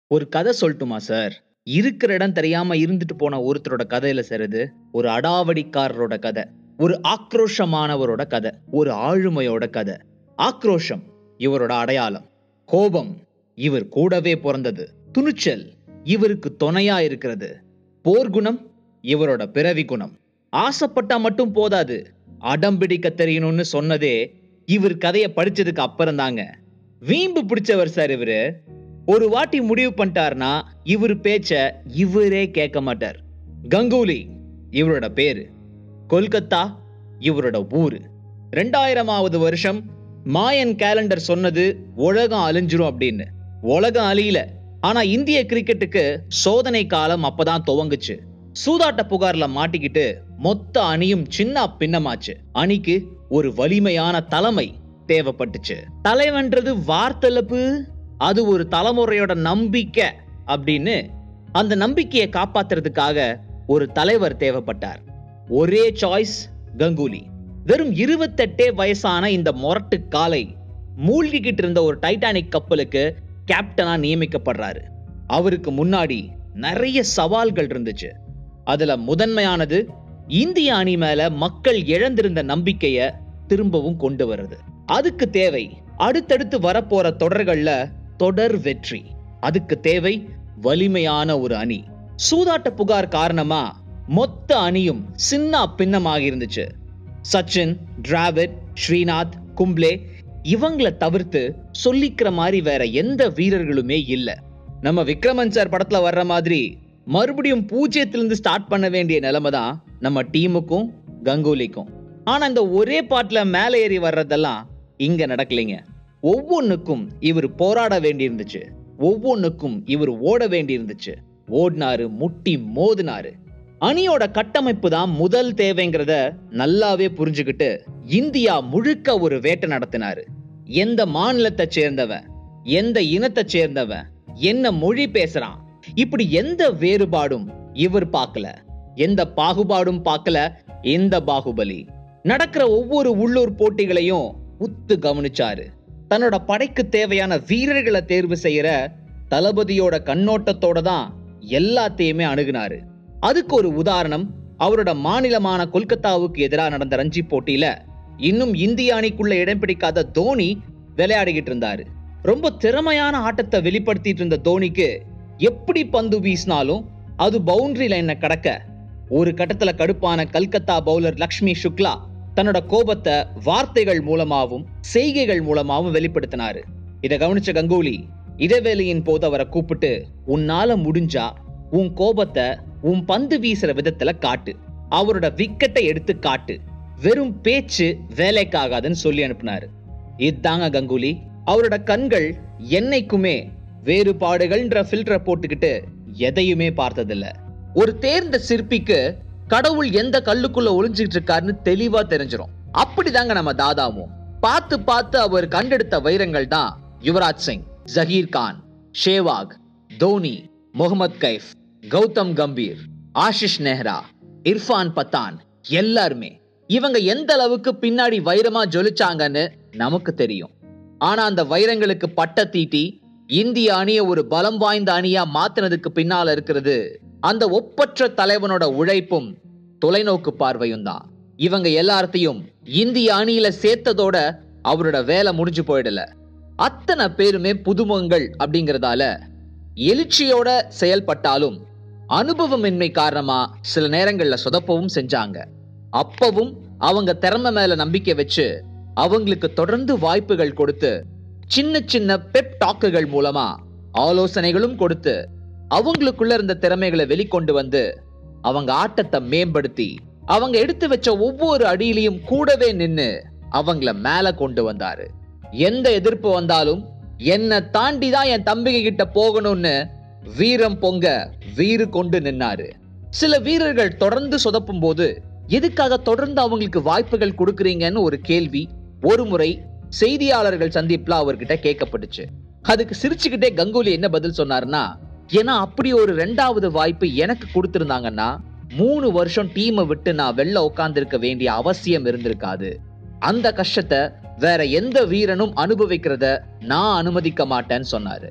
ஒரு கதை சொல்லட்டுமா சார் இருக்கிற இடம் தெரியாம இருந்துட்டு போன ஒருத்தரோட கதையில சேருது ஒரு அடாவடிக்காரரோட கதை ஒரு ஆக்ரோஷமானவரோட கதை ஒரு ஆளுமையோட கதை ஆக்ரோஷம் இவரோட அடையாளம் கோபம் இவர் கூடவே பிறந்தது துணிச்சல் இவருக்கு துணையா இருக்கிறது போர்க்குணம் இவரோட பிறவி குணம் ஆசைப்பட்டா மட்டும் போதாது அடம் பிடிக்க தெரியணும்னு சொன்னதே இவர் கதையை படிச்சதுக்கு அப்புறம் தாங்க வீம்பு பிடிச்சவர் சார் இவரு ஒரு வாட்டி முடிவு பண்ணிட்டாருன்னா இவர் பேச்ச இவரே கேட்க மாட்டார் கங்குலி இவரோட பேரு கொல்கத்தா இவரோட ஊரு ரெண்டாயிரமாவது வருஷம் மாயன் கேலண்டர் சொன்னது உலகம் அழிஞ்சிரும் அப்படின்னு உலகம் அழியல ஆனா இந்திய கிரிக்கெட்டுக்கு சோதனை காலம் அப்பதான் துவங்குச்சு சூதாட்ட புகார்ல மாட்டிக்கிட்டு மொத்த அணியும் சின்ன பின்னமாச்சு அணிக்கு ஒரு வலிமையான தலைமை தேவைப்பட்டுச்சு தலைவன்றது வார்த்தலப்பு அது ஒரு தலைமுறையோட நம்பிக்கை அப்படின்னு அந்த நம்பிக்கையை காப்பாத்துறதுக்காக ஒரு தலைவர் தேவைப்பட்டார் ஒரே சாய்ஸ் கங்குலி வெறும் இருபத்தெட்டே வயசான இந்த மொரட்டு காலை மூழ்கிக்கிட்டு இருந்த ஒரு டைட்டானிக் கப்பலுக்கு கேப்டனா நியமிக்கப்படுறாரு அவருக்கு முன்னாடி நிறைய சவால்கள் இருந்துச்சு அதுல முதன்மையானது இந்திய அணி மேல மக்கள் இழந்திருந்த நம்பிக்கைய திரும்பவும் கொண்டு வருது அதுக்கு தேவை அடுத்தடுத்து வரப்போற தொடர்கள்ல தொடர் வெற்றி அதுக்கு தேவை வலிமையான ஒரு அணி சூதாட்ட புகார் காரணமா மொத்த அணியும் சின்ன பின்னமாக இருந்துச்சு சச்சின் டிராவிட் ஸ்ரீநாத் கும்ப்ளே இவங்கள தவிர்த்து சொல்லிக்கிற மாதிரி வேற எந்த வீரர்களுமே இல்ல நம்ம விக்ரமன் சார் படத்துல வர்ற மாதிரி மறுபடியும் பூஜ்ஜியத்திலிருந்து ஸ்டார்ட் பண்ண வேண்டிய நிலைமை தான் நம்ம டீமுக்கும் கங்குலிக்கும் ஆனா இந்த ஒரே பாட்டுல மேலே ஏறி வர்றதெல்லாம் இங்க நடக்கலைங்க ஒவ்வொன்னுக்கும் இவர் போராட வேண்டியிருந்துச்சு ஒவ்வொன்னுக்கும் இவர் ஓட வேண்டியிருந்துச்சு ஓடினாரு முட்டி மோதினாரு அணியோட கட்டமைப்பு தான் முதல் தேவைங்கிறத நல்லாவே புரிஞ்சுக்கிட்டு இந்தியா முழுக்க ஒரு வேட்டை நடத்தினாரு எந்த மாநிலத்தை சேர்ந்தவன் எந்த இனத்தை சேர்ந்தவன் என்ன மொழி பேசுறான் இப்படி எந்த வேறுபாடும் இவர் பார்க்கல எந்த பாகுபாடும் பார்க்கல இந்த பாகுபலி நடக்கிற ஒவ்வொரு உள்ளூர் போட்டிகளையும் உத்து கவனிச்சாரு தன்னோட படைக்கு தேவையான வீரர்களை தேர்வு செய்யற தளபதியோட கண்ணோட்டத்தோட தான் எல்லாத்தையுமே அணுகுனாரு அதுக்கு ஒரு உதாரணம் அவரோட மாநிலமான கொல்கத்தாவுக்கு எதிராக நடந்த ரஞ்சி போட்டியில இன்னும் இந்திய அணிக்குள்ள இடம் பிடிக்காத தோனி விளையாடிக்கிட்டு இருந்தாரு ரொம்ப திறமையான ஆட்டத்தை வெளிப்படுத்திட்டு இருந்த தோனிக்கு எப்படி பந்து வீசினாலும் அது பவுண்டரி லைனை கடக்க ஒரு கட்டத்துல கடுப்பான கல்கத்தா பவுலர் லக்ஷ்மி சுக்லா தன்னோட கோபத்தை வார்த்தைகள் மூலமாவும் செய்கைகள் மூலமாவும் வெளிப்படுத்தினாரு இதை கவனிச்ச கங்குலி இடைவேளையின் போது அவரை கூப்பிட்டு உன்னால முடிஞ்சா உன் கோபத்தை உன் பந்து வீசுற விதத்துல காட்டு அவரோட விக்கெட்டை எடுத்து காட்டு வெறும் பேச்சு வேலைக்காகாதுன்னு சொல்லி அனுப்புனாரு இதாங்க கங்குலி அவரோட கண்கள் என்னைக்குமே வேறுபாடுகள்ன்ற ஃபில்டரை போட்டுக்கிட்டு எதையுமே பார்த்ததில்ல ஒரு தேர்ந்த சிற்பிக்கு கடவுள் எந்த கல்லுக்குள்ள ஒளிஞ்சுக்கிட்டு இருக்காருன்னு தெளிவா தெரிஞ்சிடும் அப்படிதாங்க நம்ம தாதாவும் பார்த்து பார்த்து அவர் கண்டெடுத்த வைரங்கள் தான் யுவராஜ் சிங் ஜஹீர் கான் ஷேவாக் தோனி முகமது கைஃப் கௌதம் கம்பீர் ஆஷிஷ் நெஹ்ரா இர்ஃபான் பத்தான் எல்லாருமே இவங்க எந்த அளவுக்கு பின்னாடி வைரமா ஜொலிச்சாங்கன்னு நமக்கு தெரியும் ஆனா அந்த வைரங்களுக்கு பட்ட தீட்டி இந்திய அணிய ஒரு பலம் வாய்ந்த அணியா மாத்தினதுக்கு பின்னால இருக்கிறது அந்த ஒப்பற்ற தலைவனோட உழைப்பும் தொலைநோக்கு பார்வையும் தான் இவங்க எல்லாத்தையும் இந்திய அணியில சேர்த்ததோட அவரோட வேலை முடிஞ்சு போயிடல அத்தனை பேருமே புதுமுகங்கள் அப்படிங்கறதால எழுச்சியோட செயல்பட்டாலும் அனுபவமின்மை காரணமா சில நேரங்கள்ல சொதப்பவும் செஞ்சாங்க அப்பவும் அவங்க திறமை மேல நம்பிக்கை வச்சு அவங்களுக்கு தொடர்ந்து வாய்ப்புகள் கொடுத்து சின்ன சின்ன பெப் டாக்குகள் மூலமா ஆலோசனைகளும் கொடுத்து அவங்களுக்குள்ள இருந்த திறமைகளை வெளிக்கொண்டு வந்து அவங்க ஆட்டத்தை மேம்படுத்தி அவங்க எடுத்து வச்ச ஒவ்வொரு அடியிலையும் கூடவே நின்னு அவங்கள மேல கொண்டு வந்தாரு எந்த எதிர்ப்பு வந்தாலும் என்ன தாண்டி தான் என் தம்பிக கிட்ட போகணும்னு வீரம் பொங்க வீறு கொண்டு நின்னாரு சில வீரர்கள் தொடர்ந்து சொதப்பும் போது எதுக்காக தொடர்ந்து அவங்களுக்கு வாய்ப்புகள் கொடுக்குறீங்கன்னு ஒரு கேள்வி ஒரு முறை செய்தியாளர்கள் சந்திப்புல அவர்கிட்ட கேட்கப்பட்டுச்சு அதுக்கு சிரிச்சுக்கிட்டே கங்குலி என்ன பதில் சொன்னாருன்னா ஏன்னா அப்படி ஒரு ரெண்டாவது வாய்ப்பு எனக்கு கொடுத்திருந்தாங்கன்னா மூணு வருஷம் டீமை விட்டு நான் வெளில உட்கார்ந்திருக்க வேண்டிய அவசியம் இருந்திருக்காது அந்த கஷ்டத்தை வேற எந்த வீரனும் அனுபவிக்கிறத நான் அனுமதிக்க மாட்டேன்னு சொன்னாரு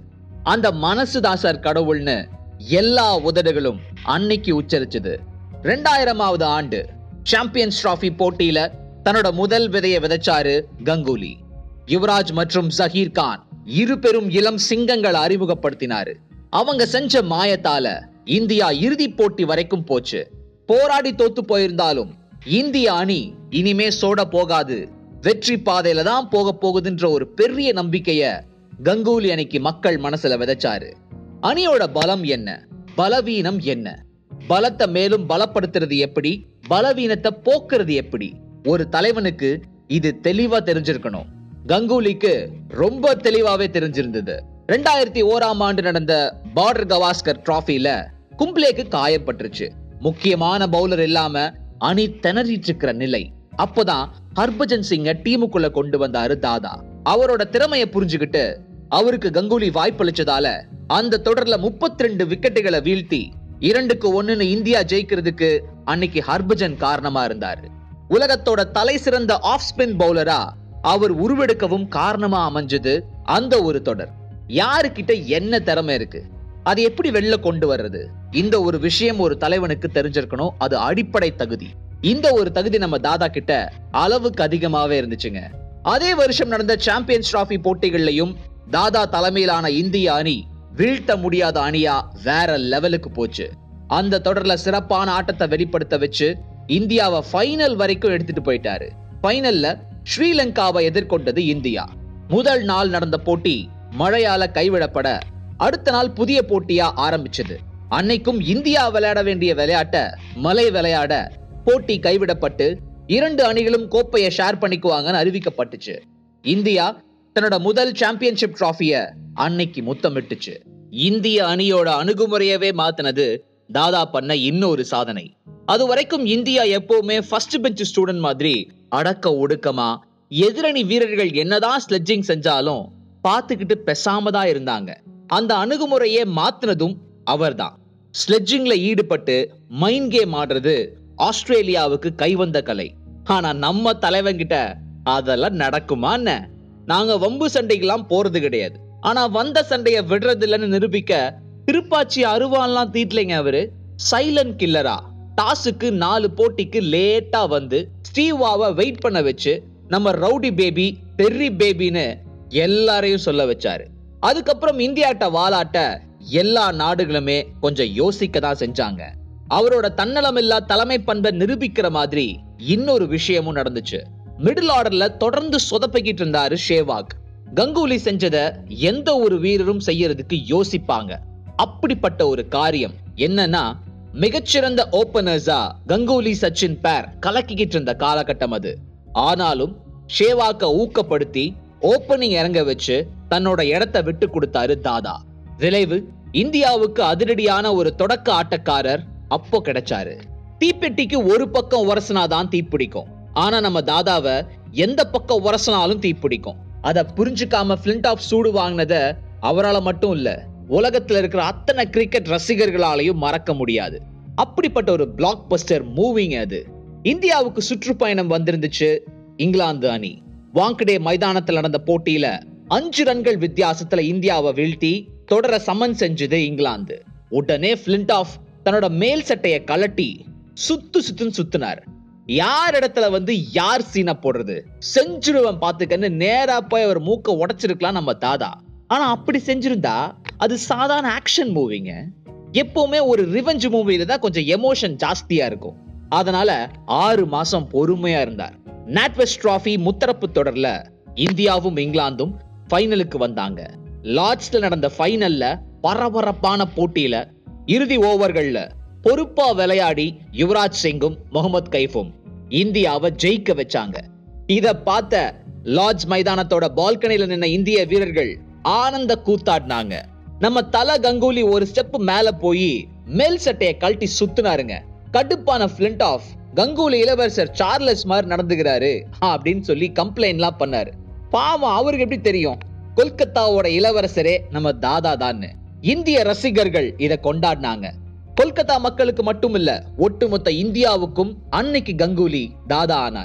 அந்த மனசுதான் சார் கடவுள்னு எல்லா உதடுகளும் அன்னைக்கு உச்சரிச்சது ரெண்டாயிரமாவது ஆண்டு சாம்பியன்ஸ் டிராஃபி போட்டியில தன்னோட முதல் விதையை விதைச்சாரு கங்குலி யுவராஜ் மற்றும் ஜஹீர் கான் இரு பெரும் இளம் சிங்கங்களை அறிமுகப்படுத்தினாரு அவங்க செஞ்ச மாயத்தால இந்தியா இறுதி போட்டி வரைக்கும் போச்சு போராடி தோத்து போயிருந்தாலும் இந்திய அணி இனிமே சோட போகாது வெற்றி பாதையில தான் போக போகுதுன்ற ஒரு பெரிய நம்பிக்கைய கங்குலி அணிக்கு மக்கள் மனசுல விதைச்சாரு அணியோட பலம் என்ன பலவீனம் என்ன பலத்தை மேலும் பலப்படுத்துறது எப்படி பலவீனத்தை போக்குறது எப்படி ஒரு தலைவனுக்கு இது தெளிவா தெரிஞ்சிருக்கணும் கங்குலிக்கு ரொம்ப தெளிவாவே தெரிஞ்சிருந்தது ரெண்டாயிரத்தி ஓராம் ஆண்டு நடந்த பார்டர் கவாஸ்கர் டிராஃபில கும்ப்ளேக்கு காயப்பட்டுருச்சு முக்கியமான பவுலர் இல்லாம அணி திணறிட்டு இருக்கிற நிலை அப்போதான் ஹர்பஜன் சிங்க டீமுக்குள்ள கொண்டு வந்தாரு தாதா அவரோட திறமைய புரிஞ்சுக்கிட்டு அவருக்கு கங்குலி வாய்ப்பளிச்சதால அந்த தொடர்ல 32 ரெண்டு விக்கெட்டுகளை வீழ்த்தி இரண்டுக்கு ஒண்ணுன்னு இந்தியா ஜெயிக்கிறதுக்கு அன்னைக்கு ஹர்பஜன் காரணமா இருந்தாரு உலகத்தோட தலை சிறந்த ஆஃப் ஸ்பின் பவுலரா அவர் உருவெடுக்கவும் காரணமா அமைஞ்சது அந்த ஒரு தொடர் யாருக்கிட்ட என்ன திறமை இருக்கு அது எப்படி வெளில கொண்டு வர்றது இந்த ஒரு விஷயம் ஒரு தலைவனுக்கு தெரிஞ்சிருக்கணும் அது அடிப்படை தகுதி இந்த ஒரு தகுதி நம்ம தாதா கிட்ட அளவுக்கு அதிகமாவே இருந்துச்சுங்க அதே வருஷம் நடந்த சாம்பியன்ஸ் டிராஃபி போட்டிகள்லயும் தாதா தலைமையிலான இந்திய அணி வீழ்த்த முடியாத அணியா வேற லெவலுக்கு போச்சு அந்த தொடர்ல சிறப்பான ஆட்டத்தை வெளிப்படுத்த வச்சு இந்தியாவை ஃபைனல் வரைக்கும் எடுத்துட்டு போயிட்டாரு ஃபைனல்ல ஸ்ரீலங்காவை எதிர்கொண்டது இந்தியா முதல் நாள் நடந்த போட்டி மழையால கைவிடப்பட அடுத்த நாள் புதிய போட்டியா ஆரம்பிச்சது அன்னைக்கும் இந்தியா விளையாட வேண்டிய விளையாட்ட மலை விளையாட போட்டி கைவிடப்பட்டு இரண்டு அணிகளும் கோப்பையை ஷேர் பண்ணிக்குவாங்கன்னு அறிவிக்கப்பட்டுச்சு இந்தியா தன்னோட முதல் சாம்பியன்ஷிப் டிராஃபிய அன்னைக்கு முத்தமிட்டுச்சு இந்திய அணியோட அணுகுமுறையவே மாத்தினது தாதா பண்ண இன்னொரு சாதனை அது வரைக்கும் இந்தியா எப்பவுமே ஃபர்ஸ்ட் பெஞ்ச் ஸ்டூடெண்ட் மாதிரி அடக்க ஒடுக்கமா எதிரணி வீரர்கள் என்னதான் ஸ்லெட்ஜிங் செஞ்சாலும் பார்த்துக்கிட்டு பெசாம தான் இருந்தாங்க அந்த அணுகுமுறையே மாத்தினதும் அவர்தான் ஸ்லெட்ஜிங்ல ஈடுபட்டு மைண்ட் கேம் ஆடுறது ஆஸ்திரேலியாவுக்கு கைவந்த கலை ஆனா நம்ம தலைவன்கிட்ட அதெல்லாம் நடக்குமா என்ன நாங்க வம்பு சண்டைக்கெல்லாம் போறது கிடையாது ஆனா வந்த சண்டைய விடுறது இல்லைன்னு நிரூபிக்க திருப்பாச்சி அருவான்லாம் தீட்டலைங்க அவரு சைலண்ட் கில்லரா டாஸுக்கு நாலு போட்டிக்கு லேட்டா வந்து ஸ்டீவாவை வெயிட் பண்ண வச்சு நம்ம ரவுடி பேபி பெர்ரி பேபின்னு எல்லாரையும் சொல்ல வச்சாரு அதுக்கப்புறம் இந்தியாட்ட வாலாட்ட எல்லா நாடுகளுமே கொஞ்சம் யோசிக்க தான் செஞ்சாங்க அவரோட தன்னலமில்லா தலைமை பண்பை நிரூபிக்கிற மாதிரி இன்னொரு விஷயமும் நடந்துச்சு மிடில் ஆர்டர்ல தொடர்ந்து சொதப்பிக்கிட்டு இருந்தாரு ஷேவாக் கங்குலி செஞ்சத எந்த ஒரு வீரரும் செய்யறதுக்கு யோசிப்பாங்க அப்படிப்பட்ட ஒரு காரியம் என்னன்னா மிகச்சிறந்த ஓபனர்ஸா கங்குலி சச்சின் பேர் கலக்கிக்கிட்டு இருந்த காலகட்டம் அது ஆனாலும் ஷேவாக்க ஊக்கப்படுத்தி ஓப்பனிங் இறங்க வச்சு தன்னோட இடத்தை விட்டு கொடுத்தாரு தாதா விளைவு இந்தியாவுக்கு அதிரடியான ஒரு தொடக்க ஆட்டக்காரர் அப்போ கிடைச்சாரு தீப்பெட்டிக்கு ஒரு பக்கம் உரசினாதான் தீப்பிடிக்கும் ஆனா நம்ம தாதாவை எந்த பக்கம் உரசினாலும் தீப்பிடிக்கும் அத புரிஞ்சுக்காம பிளிண்ட் ஆஃப் சூடு வாங்கினத அவரால மட்டும் இல்ல உலகத்துல இருக்கிற அத்தனை கிரிக்கெட் ரசிகர்களாலையும் மறக்க முடியாது அப்படிப்பட்ட ஒரு பிளாக் பஸ்டர் மூவிங் அது இந்தியாவுக்கு சுற்றுப்பயணம் வந்திருந்துச்சு இங்கிலாந்து அணி வாங்கடே மைதானத்தில் நடந்த போட்டியில அஞ்சு ரன்கள் வித்தியாசத்துல இந்தியாவை வீழ்த்தி தொடர சமன் செஞ்சது இங்கிலாந்து உடனே பிளிண்ட் ஆஃப் தன்னோட மேல் சட்டைய கலட்டி சுத்து சுத்துன்னு சுத்தினார் யார் இடத்துல வந்து யார் சீனை போடுறது செஞ்சிருவன் பாத்துக்கன்னு நேரா போய் அவர் மூக்க உடைச்சிருக்கலாம் நம்ம தாதா ஆனா அப்படி செஞ்சிருந்தா அது சாதாரண ஆக்ஷன் மூவிங்க எப்பவுமே ஒரு ரிவெஞ்ச் மூவில தான் கொஞ்சம் எமோஷன் ஜாஸ்தியா இருக்கும் அதனால ஆறு மாசம் பொறுமையா இருந்தார் நாட்வெஸ்ட் டிராஃபி முத்தரப்பு தொடர்ல இந்தியாவும் இங்கிலாந்தும் ஃபைனலுக்கு வந்தாங்க லார்ட்ஸ்ல நடந்த ஃபைனல்ல பரபரப்பான போட்டியில இறுதி ஓவர்கள்ல பொறுப்பா விளையாடி யுவராஜ் சிங்கும் முகமது கைஃபும் இந்தியாவை ஜெயிக்க வச்சாங்க இத பார்த்த லார்ட்ஸ் மைதானத்தோட பால்கனில நின்ன இந்திய வீரர்கள் ஆனந்த கூத்தாடினாங்க நம்ம தல கங்குலி ஒரு ஸ்டெப் மேல போய் மேல் சட்டைய கழட்டி சுத்துனாருங்க கடுப்பான பிளிண்ட் ஆஃப் கங்குலி இளவரசர் சார்லஸ் மாதிரி நடந்துக்கிறாரு அப்படின்னு சொல்லி கம்ப்ளைண்ட்லாம் பண்ணாரு பாவம் அவருக்கு எப்படி தெரியும் கொல்கத்தாவோட இளவரசரே நம்ம தாதா தான்னு இந்திய ரசிகர்கள் இத கொண்டாடினாங்க கொல்கத்தா மக்களுக்கு மட்டும் இல்ல ஒட்டுமொத்த இந்தியாவுக்கும் அன்னைக்கு கங்குலி தாதா ஆனாரு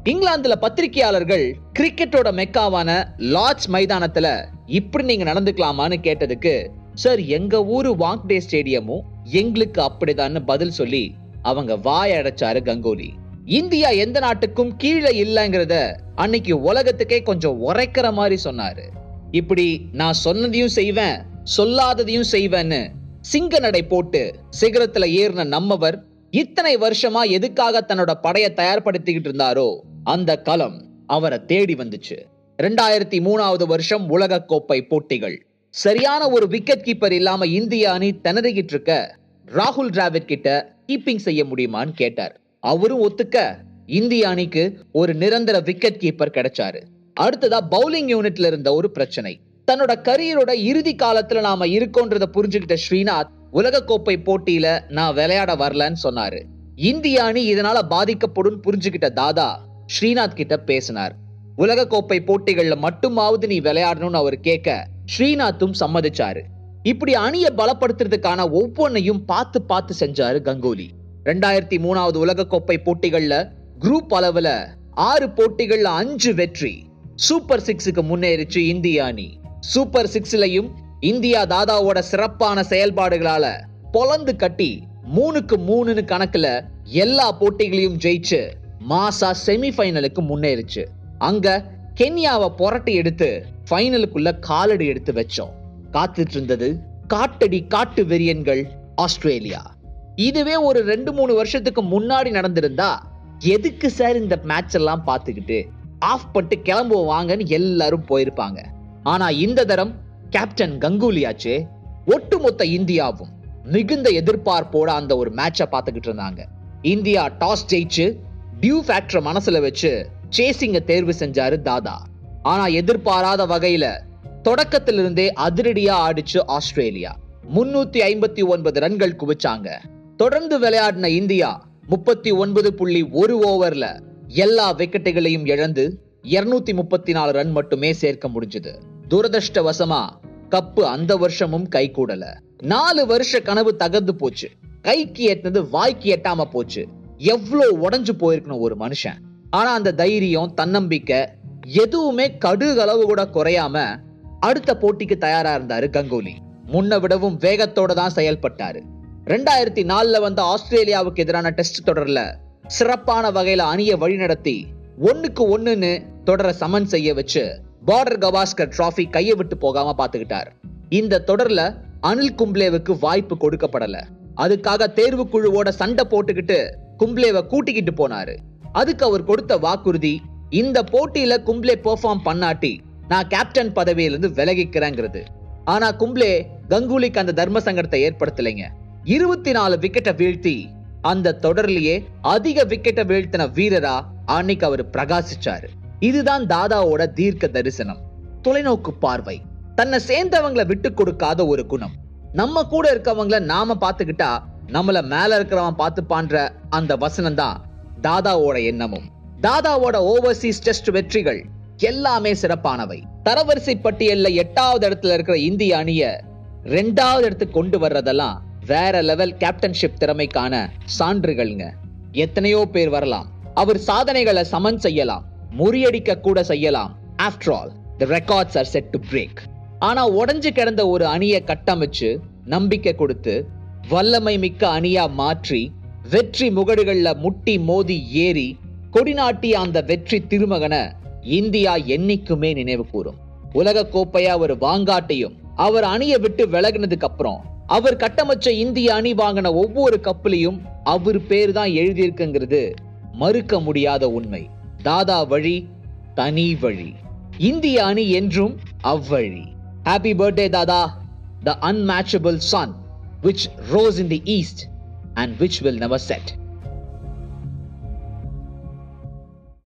இங்கிலாந்துல பத்திரிகையாளர்கள் கிரிக்கெட்டோட மெக்காவான லார்ட்ஸ் மைதானத்துல இப்படி நீங்க நடந்துக்கலாமான்னு கேட்டதுக்கு சார் எங்க ஊரு வாங்டே ஸ்டேடியமும் எங்களுக்கு அப்படிதான்னு பதில் சொல்லி அவங்க வாய் அடைச்சாரு கங்குலி இந்தியா எந்த நாட்டுக்கும் கீழே இல்லைங்கிறத அன்னைக்கு உலகத்துக்கே கொஞ்சம் உரைக்கிற மாதிரி சொன்னாரு இப்படி நான் சொன்னதையும் செய்வேன் சொல்லாததையும் செய்வேன்னு சிங்க நடை போட்டு சிகரத்துல ஏறின நம்மவர் இத்தனை வருஷமா எதுக்காக தன்னோட படைய தயார்படுத்திக்கிட்டு இருந்தாரோ அந்த களம் அவரை தேடி வந்துச்சு ரெண்டாயிரத்தி மூணாவது வருஷம் உலக கோப்பை போட்டிகள் சரியான ஒரு விக்கெட் கீப்பர் இல்லாம இந்திய அணி திணறிக்கிட்டு இருக்க ராகுல் டிராவிட் கிட்ட கீப்பிங் செய்ய முடியுமான்னு கேட்டார் அவரும் ஒத்துக்க இந்திய அணிக்கு ஒரு நிரந்தர விக்கெட் கீப்பர் கிடைச்சாரு அடுத்ததா பவுலிங் யூனிட்ல இருந்த ஒரு பிரச்சனை தன்னோட கரியரோட இறுதி காலத்துல நாம இருக்கோன்றத புரிஞ்சுக்கிட்ட ஸ்ரீநாத் உலக கோப்பை போட்டியில நான் விளையாட வரலன்னு சொன்னாரு இந்திய அணி இதனால பாதிக்கப்படும் புரிஞ்சுக்கிட்ட தாதா ஸ்ரீநாத் கிட்ட பேசினார் உலக கோப்பை போட்டிகள்ல மட்டுமாவது நீ விளையாடணும்னு அவர் கேட்க ஸ்ரீநாத்தும் சம்மதிச்சாரு இப்படி அணியை பலப்படுத்துறதுக்கான ஒவ்வொன்னையும் பார்த்து பார்த்து செஞ்சாரு கங்குலி ரெண்டாயிரத்தி மூணாவது உலக கோப்பை போட்டிகள்ல குரூப் அளவுல ஆறு போட்டிகள்ல அஞ்சு வெற்றி சூப்பர் சிக்ஸுக்கு முன்னேறிச்சு இந்திய அணி சூப்பர் சிக்ஸ்லயும் இந்தியா தாதாவோட சிறப்பான செயல்பாடுகளால பொலந்து கட்டி மூணுக்கு மூணுன்னு கணக்குல எல்லா போட்டிகளையும் ஜெயிச்சு மாசா செமிஃபைனலுக்கு முன்னேறிச்சு அங்க கென்யாவை புரட்டி எடுத்து ஃபைனலுக்குள்ள காலடி எடுத்து வச்சோம் காத்துட்டு இருந்தது காட்டடி காட்டு வெறியன்கள் ஆஸ்திரேலியா இதுவே ஒரு ரெண்டு மூணு வருஷத்துக்கு முன்னாடி நடந்திருந்தா எதுக்கு சார் இந்த மேட்ச் எல்லாம் பார்த்துக்கிட்டு ஆஃப் பண்ணிட்டு கிளம்புவோம் வாங்கன்னு எல்லாரும் போயிருப்பாங்க ஆனா இந்த தரம் கேப்டன் கங்குலியாச்சே ஒட்டுமொத்த இந்தியாவும் மிகுந்த எதிர்பார்ப்போட அந்த ஒரு மேட்சை பார்த்துக்கிட்டு இருந்தாங்க இந்தியா டாஸ் ஜெயிச்சு டியூ ஃபேக்டரை மனசுல வச்சு சேசிங்க தேர்வு செஞ்சாரு தாதா ஆனா எதிர்பாராத வகையில தொடக்கத்திலிருந்தே அதிரடியா ஆடிச்சு ஆஸ்திரேலியா முன்னூத்தி ஐம்பத்தி ஒன்பது ரன்கள் குவிச்சாங்க தொடர்ந்து விளையாடின இந்தியா முப்பத்தி ஒன்பது புள்ளி ஒரு ஓவர்ல எல்லா விக்கெட்டுகளையும் இழந்து இருநூத்தி முப்பத்தி நாலு ரன் மட்டுமே சேர்க்க முடிஞ்சது துரதிருஷ்டவசமா கப்பு அந்த வருஷமும் கை கூடல நாலு வருஷ கனவு தகர்ந்து போச்சு கைக்கு எட்டினது வாய்க்கு எட்டாம போச்சு எவ்வளோ உடைஞ்சு போயிருக்கணும் ஒரு மனுஷன் ஆனா அந்த தைரியம் தன்னம்பிக்கை எதுவுமே கடுகளவு கூட குறையாம அடுத்த போட்டிக்கு தயாரா இருந்தாரு கங்குலி முன்ன விடவும் வேகத்தோட தான் செயல்பட்டாரு ரெண்டாயிரத்தி நாலுல வந்த ஆஸ்திரேலியாவுக்கு எதிரான டெஸ்ட் தொடர்ல சிறப்பான வகையில அணியை வழிநடத்தி ஒண்ணுக்கு ஒண்ணுன்னு தொடரை சமன் செய்ய வச்சு பார்டர் கவாஸ்கர் டிராஃபி கையை விட்டு போகாம பாத்துக்கிட்டார் இந்த தொடர்ல அனில் கும்ப்ளேவுக்கு வாய்ப்பு கொடுக்கப்படல அதுக்காக தேர்வு குழுவோட சண்டை போட்டுக்கிட்டு கும்ப்ளேவை கூட்டிக்கிட்டு போனாரு அதுக்கு அவர் கொடுத்த வாக்குறுதி இந்த போட்டியில கும்ப்ளே பெர்ஃபார்ம் பண்ணாட்டி நான் கேப்டன் பதவியிலிருந்து விலகிக்கிறேங்கிறது ஆனா கும்ப்ளே கங்குலிக்கு அந்த தர்ம சங்கடத்தை ஏற்படுத்தலைங்க இருபத்தி நாலு விக்கெட்டை வீழ்த்தி அந்த தொடர்லயே அதிக விக்கெட்டை வீழ்த்தின வீரரா அன்னைக்கு அவர் பிரகாசிச்சாரு இதுதான் தாதாவோட தீர்க்க தரிசனம் தொலைநோக்கு பார்வை தன்னை சேர்ந்தவங்களை விட்டு கொடுக்காத ஒரு குணம் நம்ம கூட இருக்கவங்கள நாம பாத்துக்கிட்டா நம்மள மேல இருக்கிறவன் பார்த்துப்பான்ற அந்த வசனம் தான் தாதாவோட எண்ணமும் தாதாவோட ஓவர்சீஸ் டெஸ்ட் வெற்றிகள் எல்லாமே சிறப்பானவை தரவரிசை பட்டியல்ல எட்டாவது இடத்துல இருக்கிற இந்திய அணிய ரெண்டாவது இடத்துக்கு கொண்டு வர்றதெல்லாம் வேற லெவல் கேப்டன்ஷிப் திறமைக்கான சான்றுகள்ங்க எத்தனையோ பேர் வரலாம் அவர் சாதனைகளை சமன் செய்யலாம் முறியடிக்க கூட செய்யலாம் after all the records are set to break ஆனா உடைஞ்சு கிடந்த ஒரு அணியை கட்டமைச்சு நம்பிக்கை கொடுத்து வல்லமை மிக்க அணியா மாற்றி வெற்றி முகடுகள்ல முட்டி மோதி ஏறி கொடிநாட்டிய அந்த வெற்றி திருமகனை இந்தியா என்னைக்குமே நினைவு கூறும் உலக கோப்பையா ஒரு வாங்காட்டையும் அவர் அணியை விட்டு விலகினதுக்கு அப்புறம் அவர் கட்டமைச்ச இந்திய அணி வாங்கின ஒவ்வொரு கப்பலையும் அவர் பேர் தான் எழுதியிருக்குங்கிறது மறுக்க முடியாத உண்மை தாதா வழி தனி வழி இந்திய அணி என்றும் அவ்வழி happy birthday Dada the unmatchable sun which rose in the east and which will never set